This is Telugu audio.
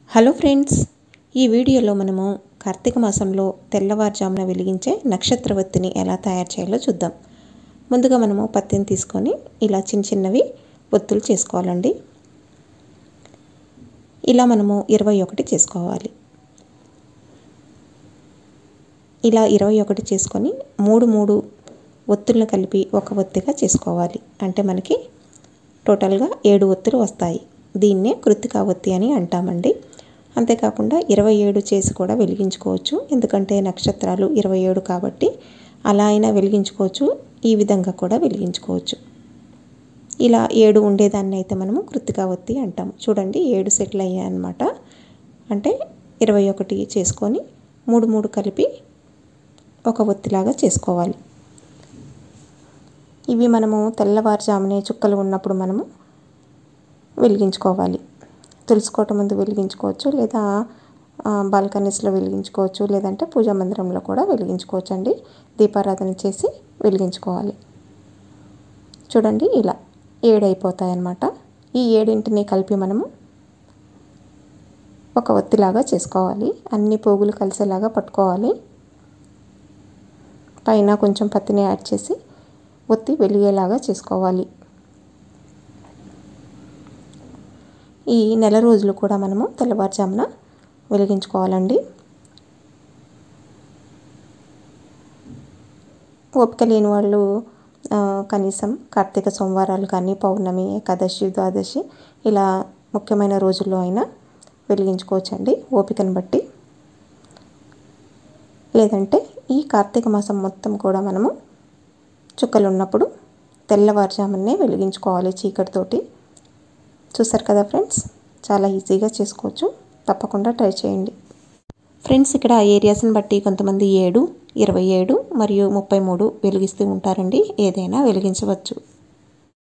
హలో ఫ్రెండ్స్ ఈ వీడియోలో మనము కార్తీక మాసంలో తెల్లవారుజామున వెలిగించే నక్షత్రవత్తిని ఎలా తయారు చేయాలో చూద్దాం ముందుగా మనము పత్తిని తీసుకొని ఇలా చిన్న చిన్నవి ఒత్తులు చేసుకోవాలండి ఇలా మనము ఇరవై ఒకటి చేసుకోవాలి ఇలా ఇరవై ఒకటి చేసుకొని మూడు మూడు ఒత్తులను కలిపి ఒక ఒత్తిగా చేసుకోవాలి అంటే మనకి టోటల్గా ఏడు ఒత్తులు వస్తాయి దీన్నే కృతికా ఒత్తి అని అంటామండి అంతేకాకుండా ఇరవై ఏడు చేసి కూడా వెలిగించుకోవచ్చు ఎందుకంటే నక్షత్రాలు ఇరవై ఏడు కాబట్టి అలా అయినా వెలిగించుకోవచ్చు ఈ విధంగా కూడా వెలిగించుకోవచ్చు ఇలా ఏడు ఉండేదాన్ని అయితే మనము కృతికా ఒత్తి అంటాం చూడండి ఏడు సెట్లు అయ్యాయి అన్నమాట అంటే ఇరవై ఒకటి చేసుకొని మూడు మూడు కలిపి ఒక ఒత్తిలాగా చేసుకోవాలి ఇవి మనము తెల్లవారుజామునే చుక్కలు ఉన్నప్పుడు మనము వెలిగించుకోవాలి తులుసుకోవటం ముందు వెలిగించుకోవచ్చు లేదా బాల్కనీస్లో వెలిగించుకోవచ్చు లేదంటే పూజా మందిరంలో కూడా వెలిగించుకోవచ్చు అండి దీపారాధన చేసి వెలిగించుకోవాలి చూడండి ఇలా ఏడు అయిపోతాయి అన్నమాట ఈ ఏడింటిని కలిపి మనము ఒక ఒత్తిలాగా చేసుకోవాలి అన్ని పోగులు కలిసేలాగా పట్టుకోవాలి పైన కొంచెం పత్తిని యాడ్ చేసి ఒత్తి వెలిగేలాగా చేసుకోవాలి ఈ నెల రోజులు కూడా మనము తెల్లవారుజామున వెలిగించుకోవాలండి ఓపిక లేని వాళ్ళు కనీసం కార్తీక సోమవారాలు కానీ పౌర్ణమి ఏకాదశి ద్వాదశి ఇలా ముఖ్యమైన రోజుల్లో అయినా వెలిగించుకోవచ్చండి ఓపికను బట్టి లేదంటే ఈ కార్తీక మాసం మొత్తం కూడా మనము చుక్కలు ఉన్నప్పుడు తెల్లవారుజామునే వెలిగించుకోవాలి చీకటితోటి చూసారు కదా ఫ్రెండ్స్ చాలా ఈజీగా చేసుకోవచ్చు తప్పకుండా ట్రై చేయండి ఫ్రెండ్స్ ఇక్కడ ఏరియాస్ని బట్టి కొంతమంది ఏడు ఇరవై ఏడు మరియు ముప్పై మూడు వెలిగిస్తూ ఉంటారండి ఏదైనా వెలిగించవచ్చు